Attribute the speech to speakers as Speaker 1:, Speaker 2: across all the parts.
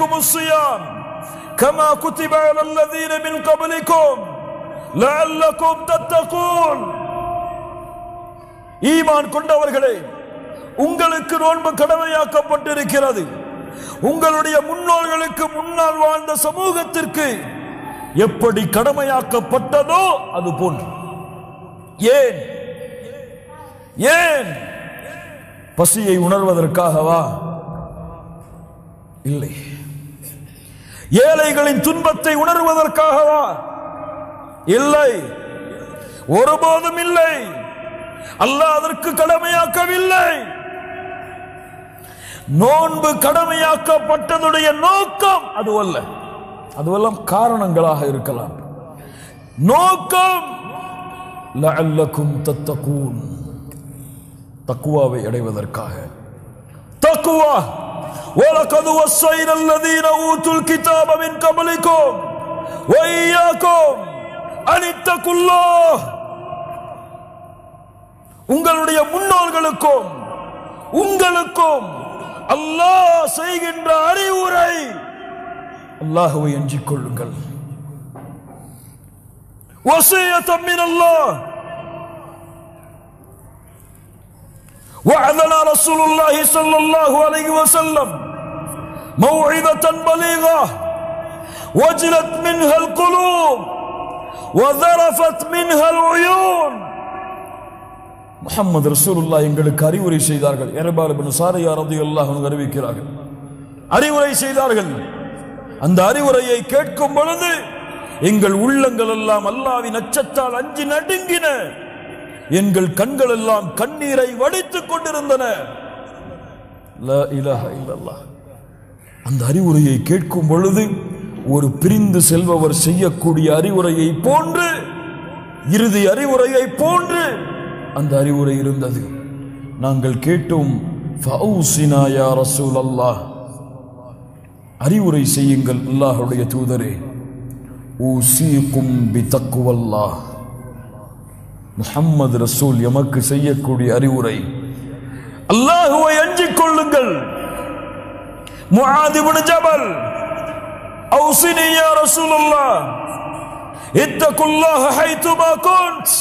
Speaker 1: عليكم الصيام كما كتب على الذين من قبلكم لعلكم تتقون ஈமான் கொண்டவர்களே உங்களுக்கு நோன்பு கடமையாக்கப்பட்டிருக்கிறது உங்களுடைய முன்னோர்களுக்கு முன்னால் வாழ்ந்த சமூகத்திற்கு எப்படி கடமையாக்கப்பட்டதோ அது போன்று ஏன் ஏன் பசியை உணர்வதற்காகவா இல்லை ஏழைகளின் துன்பத்தை உணர்வதற்காகவா இல்லை ஒருபோதும் இல்லை அல்லாஹ் அதற்கு கடமையாக்கவில்லை நோன்பு கடமையாக்கப்பட்டதுடைய நோக்கம் அதுவல்ல அதுவெல்லாம் காரணங்களாக இருக்கலாம் நோக்கம் லஅல்லக்கும் தத்தகூன் தக்குவாவை அடைவதற்காக தக்குவா وَلَقَدْ وَصَّيْنَا الَّذِينَ أُوتُوا الْكِتَابَ مِنْ قَبْلِكُمْ وَإِيَّاكُمْ أَنِ اتَّقُوا اللَّهَ உங்களுடைய முன்னோர்களுக்கும் உங்களுக்கும் அல்லாஹ் செய்கின்ற அறிவுரை அல்லாஹுவை அஞ்சிக் கொள்ளுங்கள் وصية من الله وعدنا رسول الله صلى الله عليه وسلم موعظة بليغة وجلت منها القلوب وذرفت منها العيون முஹம்மது ரசூலுல்லா எங்களுக்கு அறிவுரை செய்தார்கள் எரபால் பின் சாரியா ரலியல்லாஹு அன்ஹு அறிவிக்கிறார்கள் அறிவுரை செய்தார்கள் அந்த அறிவுரையை கேட்கும் பொழுது எங்கள் உள்ளங்கள் எல்லாம் அல்லாவின் அச்சத்தால் அஞ்சி நடுங்கின எங்கள் கண்கள் எல்லாம் கண்ணீரை வடித்துக் கொண்டிருந்தன லா இலாஹ இல்லல்லாஹ். அந்த அறிவுரையை கேட்கும் பொழுது ஒரு பிரிந்து செல்பவர் செய்யக்கூடிய அறிவுரையை போன்று இறுதி அறிவுரையை போன்று அந்த அறிவுரை இருந்தது நாங்கள் கேட்டோம் ஃபௌசினா யா ரசூலல்லாஹ் அறிவுரை செய்யுங்கள் அல்லாஹ்வுடைய தூதரே ஊசீக்கும் பிதக்குவல்லாஹ் முஹம்மது ரசூல் எமக்கு செய்யக்கூடிய அறிவுரை அல்லாஹுவை அஞ்சிக் கொள்ளுங்கள் முஆத் இப்னு ஜபல் அவுசினி யா ரசூலல்லாஹ் இத்தகுல்லாஹ ஹைதுமா குன்ட்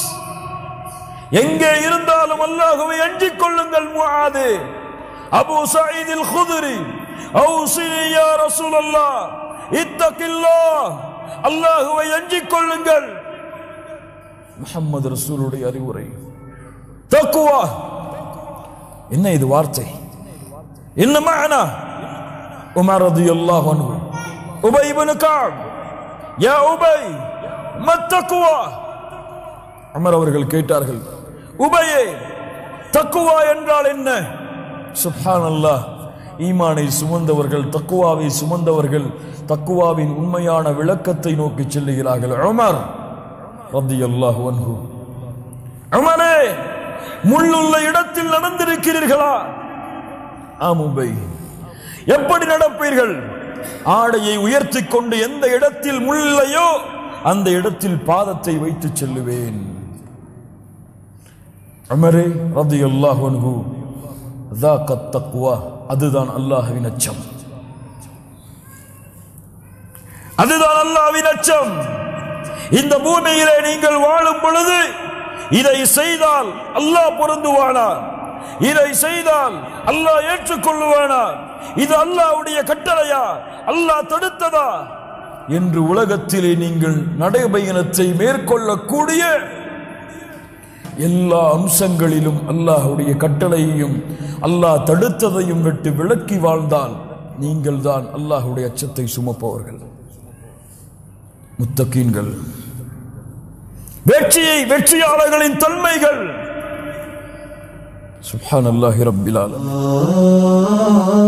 Speaker 1: எங்கே இருந்தாலும் அல்லாஹுவை அஞ்சிக் கொள்ளுங்கள் Muadh Abu Said al Khudri அவுசினி யா ரசூலல்லாஹ் இத்தகில்லாஹ் அல்லாஹுவை அஞ்சிக் கொள்ளுங்கள் முஹம்மது ரசூலுடைய அறிவுரை தக்குவா என்ன இது வார்த்தை என்ன மஅனா உமர் ரலியல்லாஹு அன்ஹு உபை இப்னு கஅப் யா உபை மத்தக்குவா உமர் அவர்கள் கேட்டார்கள் உபையே தக்குவா என்றால் என்ன சுப்ஹானல்லாஹ் ஈமானை சுமந்தவர்கள் தக்குவாவை சுமந்தவர்கள் தக்குவாவின் உண்மையான விளக்கத்தை நோக்கி செல்லுகிறார்கள் உமர் ரத்தியல்லாஹு அன்ஹு உமரே முள்ளுள்ள இடத்தில் நடந்திருக்கிறீர்களா ஆமுபை எப்படி நடப்பீர்கள் ஆடையை உயர்த்தி கொண்டு எந்த இடத்தில் முள்ளையோ அந்த இடத்தில் பாதத்தை வைத்து செல்லுவேன் உமரே ரத்தியல்லாஹு அன்ஹு ذاك التقوى அதுதான் அல்லாஹ்வின் அச்சம் அதுதான் அல்லாஹ்வின் அச்சம் இந்த பூமியிலே நீங்கள் வாழும் பொழுது இதை செய்தால் அல்லாஹ் பொருந்துவானா இதை செய்தால் அல்லாஹ் ஏற்றுக்கொள்ளுவானா இது அல்லாஹ்வுடைய கட்டளையா அல்லாஹ் தடுத்ததா என்று உலகத்திலே நீங்கள் நடைபயணத்தை மேற்கொள்ளக்கூடிய எல்லா அம்சங்களிலும் அல்லாஹ்வுடைய கட்டளையையும் அல்லாஹ் தடுத்ததையும் விட்டு விலக்கி வாழ்ந்தால் நீங்கள் தான் அல்லாஹ்வுடைய அச்சத்தை சுமப்பவர்கள் முத்தகீன்கள் வெற்றியை வெற்றியாளர்களின் தன்மைகள் சுப்ஹானல்லாஹி ரப்பில் ஆலமீன்